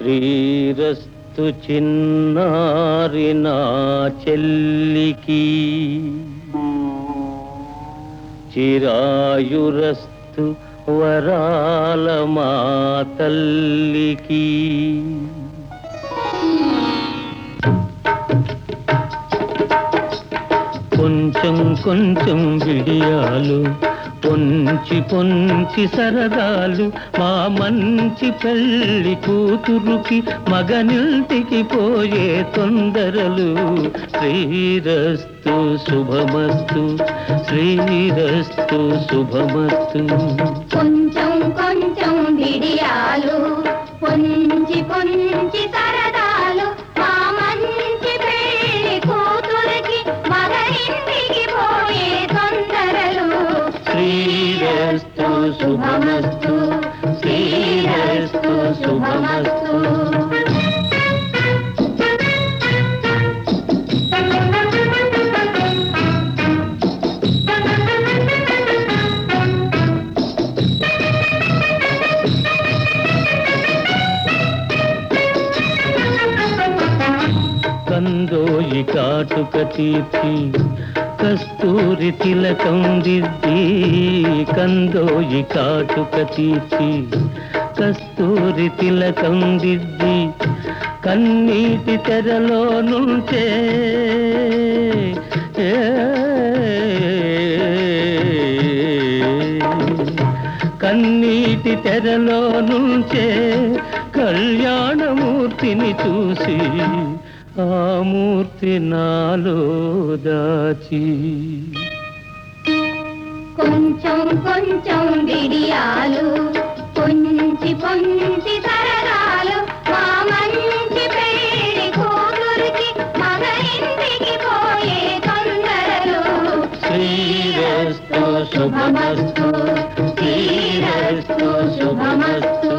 శ్రీరస్తు చిన్నారి నా చెల్లికి చిరాయురస్తు వరాల మా తల్లికి కొంచెం కొంచెం విడియాలు పొంచి పొంచి సరదాలు మా మంచి పెళ్లి కూతురుకి మగనింటికి పోయే తొందరలు శ్రీరస్తు శుభమస్తు శ్రీరస్తు శుభమస్తు కొంచెం కొంచెం విడియాలు పొంచి పొంచి సరదాలు మా మంచి పెళ్లి కూతురికి మగరింటికి పోయే తొందరలు శ్రీరస్తు శుభమస్తు శ్రీరస్తు శుభమస్తు కందోయి కాటుక తీర్చి కస్తూరి తిలకం దిద్ది కందోయి కాటుక తీర్చి కస్తూరి తిలకం దిద్ది కన్నీటి తెరలో నుంచే ఏ, కన్నీటి తెరలో నుంచే కళ్యాణమూర్తిని చూసి ఆ మూర్తి నాలో దాచి కొంచెం కొంచెం విడియాలు పొంచి పొంచి సరదాలు మా మంచి పెళ్లి కూతురికి మగరింటికి పోయే తొందరలు శ్రీరస్తు శుభమస్తు శ్రీరస్తు శుభమస్తు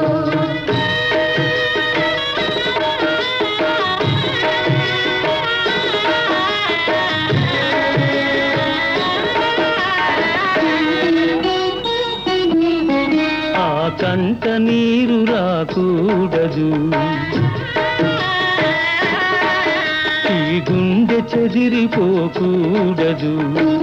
ఆ కంట నీరు రాకూడదు ఈ గుండె చెదిరిపోకూడదు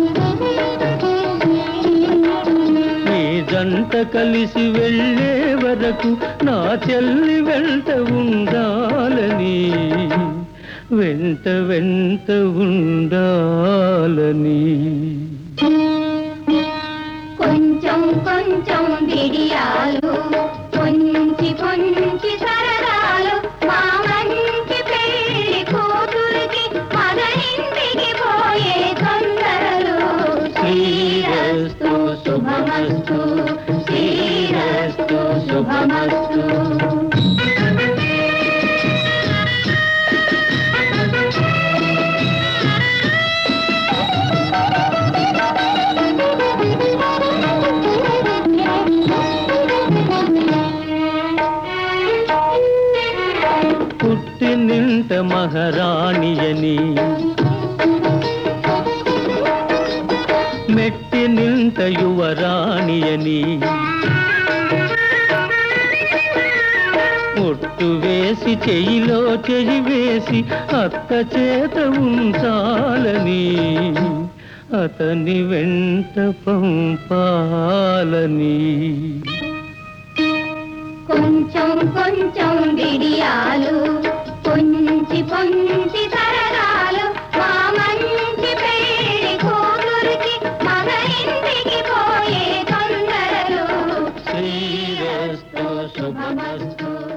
ఈ జంట కలిసి వెళ్ళే వరకు నా చెల్లి వెంట ఉండాలని వెంట వెంట ఉండాలని కొంచెం కొంచెం విడియాలు పొంచి పొంచి సరదాలు మా మంచి పెళ్లి కూతురికి మగరింటికి పోయే తొందరలు శ్రీరస్తు శుభమస్తు శ్రీరస్తు శుభమస్తు పుట్టి నింట మహారాణియని మెట్టి నింట యువరాణియని ఒట్టు వేసి చెయ్యిలో చెయ్యి వేసి అత్త చేత ఉంచాలని అతని వెంట పంపాలని కొంచెం కొంచెం విడియాలు పొంచి పొంచి సరదాలు మా మంచి పెళ్లి కూతురికి మగరింటికి పోయే తొందరలు శ్రీరస్తు శుభమస్తు